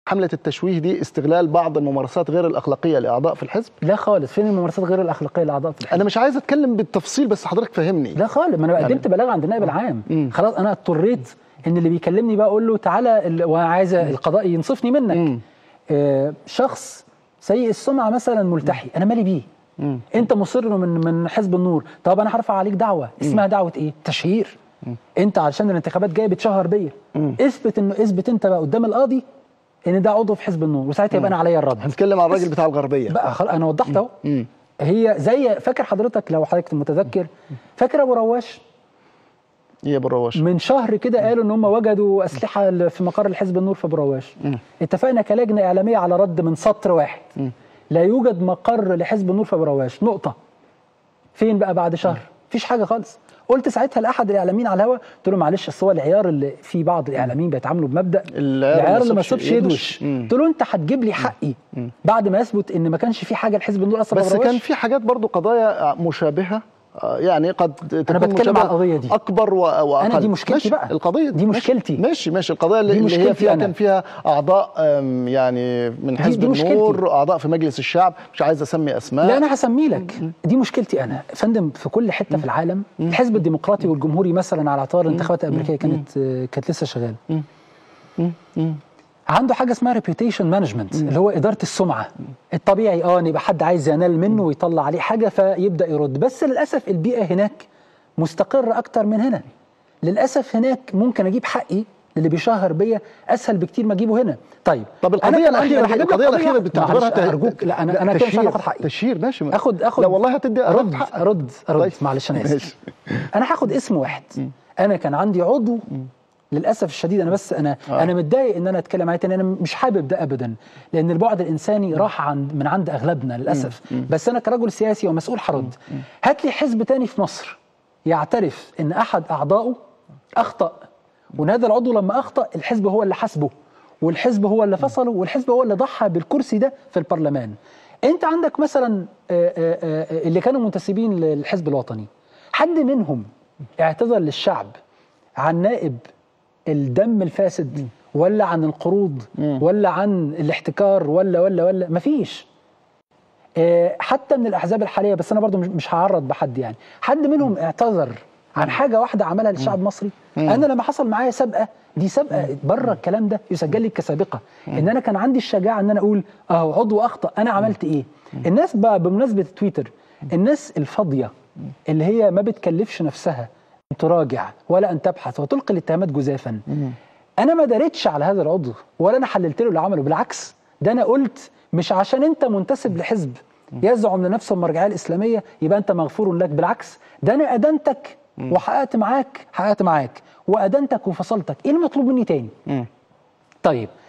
حمله التشويه دي استغلال بعض الممارسات غير الاخلاقيه لاعضاء في الحزب لا خالص فين الممارسات غير الاخلاقيه لاعضاء في الحزب انا مش عايز اتكلم بالتفصيل بس حضرتك فهمني لا خالص ما انا يعني- قدمت بلاغ عند النائب العام خلاص انا اضطريت ان اللي بيكلمني بقى اقول له تعالى ال- وانا عايز القضاء ينصفني منك آه شخص سيء السمعه مثلا ملتحي انا مالي بيه انت مصر إنه من من حزب النور طب انا هرفع عليك دعوه اسمها دعوه ايه تشهير انت علشان الانتخابات جايه بتشهر بيا اثبت انه اثبت انت بقى قدام القاضي ان ده عضو في حزب النور وساعتها يبقى انا عليا الرد هنتكلم عن الراجل بتاع الغربيه بقى خلاص انا وضحت اهو هي زي فاكر حضرتك لو حضرتك متذكر فاكر ابو رواش ايه يا ابو الرواش من شهر كده قالوا ان هم وجدوا اسلحه ل- في مقر الحزب النور في ابو رواش اتفقنا كلجنه اعلاميه على رد من سطر واحد لا يوجد مقر لحزب النور في ابو رواش نقطه فين بقى بعد شهر مفيش حاجه خالص قلت ساعتها لاحد الاعلاميين على الهواء قلت له معلش اصل هو العيار اللي في بعض الاعلاميين بيتعاملوا بمبدا العيار العيار اللي اللي ما يصيبش يصيبش يدوش. يدوش مم. قلت له انت هتجيب لي حقي بعد ما يثبت ان ما كانش في حاجه لحزب النور اصلا في بس أبو رواش؟ كان في حاجات برضو قضايا مشابهه آه، يعني قد تكون بتكلم مشابهة على القضية دي. اكبر و- واقل دي مشكلتي ماشي، بقى. القضيه دي ماشي، مشكلتي. ماشي ماشي القضيه اللي, دي اللي هي مشكلتي فيها أنا. كان فيها اعضاء آم، يعني من حزب دي مشكلتي. النور اعضاء في مجلس الشعب مش عايز اسمي اسماء لا انا هسمي لك دي مشكلتي انا فندم في كل حته في العالم الحزب الديمقراطي والجمهوري مثلا على اعتبار الانتخابات الامريكيه كانت آه، كانت لسه شغاله عنده حاجه اسمها ريبيوتيشن مانجمنت اللي هو اداره السمعه الطبيعي اه ان يبقى حد عايز ينال منه ويطلع عليه حاجه فيبدا يرد بس للاسف البيئه هناك مستقره اكتر من هنا للاسف هناك ممكن اجيب حقي اللي بيشهر بيا اسهل بكتير ما اجيبه هنا طيب طب أنا القضيه كان عندي- الاخيره أنا دي هجيب لك القضيه قضية الاخيره واحدة. بتعتبرها معلش، ته- ارجوك لا انا انا كده مش تشهير هاخد حقي تشهير ماشي اخد اخد لا والله هتدي ارد هتاخد حقك. ارد ارد طيب. معلش انا اسف ماشي. انا هاخد اسم واحد انا كان عندي عضو للاسف الشديد انا بس انا آه. آه. انا متضايق ان انا اتكلم عليه تاني انا مش حابب ده ابدا لان البعد الانساني راح عند من عند اغلبنا للاسف بس انا كرجل سياسي ومسؤول هرد هات لي حزب تاني في مصر يعترف ان احد اعضائه اخطا وان هذا العضو لما اخطا الحزب هو اللي حاسبه والحزب هو اللي فصله والحزب هو اللي ضحى بالكرسي ده في البرلمان انت عندك مثلا آه، آه، آه، اللي كانوا منتسبين للحزب الوطني حد منهم اعتذر للشعب عن نائب الدم الفاسد ولا عن القروض ولا عن الاحتكار ولا ولا ولا مفيش آه، حتى من الاحزاب الحاليه بس انا برضو مش- مش هعرض بحد يعني حد منهم اعتذر عن حاجه واحده عملها للشعب المصري انا لما حصل معايا سابقه دي سابقه بره الكلام ده يسجل لي كسابقه ان انا كان عندي الشجاعه ان انا اقول اهو عضو اخطا انا عملت ايه الناس بقى بمناسبه تويتر الناس الفاضيه اللي هي ما بتكلفش نفسها ان تراجع ولا ان تبحث وتلقي الاتهامات جزافا انا ما دارتش على هذا العضو ولا انا حللت له اللي عمله بالعكس ده انا قلت مش عشان انت منتسب لحزب يزعم لنفسه المرجعيه الاسلاميه يبقى انت مغفور لك بالعكس ده انا ادنتك وحققت معاك حققت معاك وادنتك وفصلتك ايه المطلوب مني تاني طيب